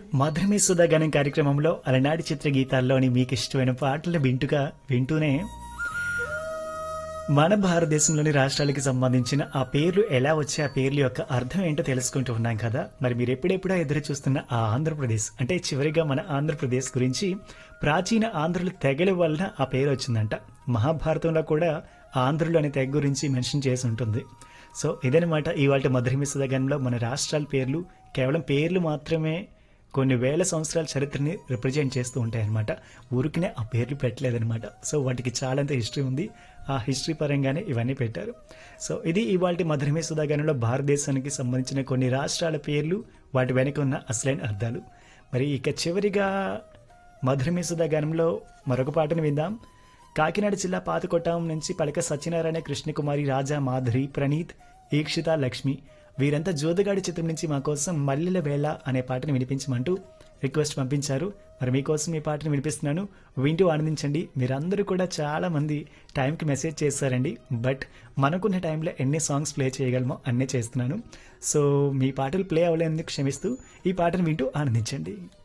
మధురమే సుధాగానం కార్యక్రమంలో అలనాటి చిత్ర గీతాల్లోని మీకు ఇష్టమైన పాటలు వింటుగా వింటూనే మన భారతదేశంలోని రాష్ట్రాలకి సంబంధించిన ఆ పేర్లు ఎలా వచ్చే ఆ పేర్ల యొక్క అర్థం ఏంటో తెలుసుకుంటూ ఉన్నాం కదా మరి మీరు ఎప్పుడెప్పుడో ఎదురు చూస్తున్న ఆ ఆంధ్రప్రదేశ్ అంటే చివరిగా మన ఆంధ్రప్రదేశ్ గురించి ప్రాచీన ఆంధ్రుల తెగల వలన ఆ పేరు వచ్చిందంట మహాభారతంలో కూడా ఆంధ్రులు అనే తెగ గురించి మెన్షన్ చేసి ఉంటుంది సో ఇదనమాట ఇవాళ మధురమిసదగంలో మన రాష్ట్రాల పేర్లు కేవలం పేర్లు మాత్రమే కొన్ని వేల సంవత్సరాల చరిత్రని రిప్రజెంట్ చేస్తూ ఉంటాయి అనమాట ఊరికినే ఆ పేర్లు పెట్టలేదన్నమాట సో వాటికి చాలంత హిస్టరీ ఉంది ఆ హిస్టరీ పరంగానే ఇవన్నీ పెట్టారు సో ఇది ఇవాళ మధురమే సుధాగానంలో భారతదేశానికి సంబంధించిన కొన్ని రాష్ట్రాల పేర్లు వాటి వెనక ఉన్న అసలైన అర్థాలు మరి ఇక చివరిగా మధురమే సుధాగానంలో మరొక పాటను విందాం కాకినాడ జిల్లా పాతకొట్టాం నుంచి పలక సత్యనారాయణ కృష్ణకుమారి రాజా మాధురి ప్రణీత్ ఈక్షిత లక్ష్మి వీరంతా జోదగాడి చిత్రం నుంచి మా కోసం మల్లెల వేళ అనే పాటను వినిపించమంటూ రిక్వెస్ట్ పంపించారు మరి మీకోసం ఈ పాటను వినిపిస్తున్నాను వింటూ ఆనందించండి మీరందరూ కూడా చాలా మంది టైంకి మెసేజ్ చేస్తారండి బట్ మనకున్న టైంలో ఎన్ని సాంగ్స్ ప్లే చేయగలమో అన్నీ చేస్తున్నాను సో మీ పాటలు ప్లే అవ్వలేందుకు క్షమిస్తూ ఈ పాటను వింటూ ఆనందించండి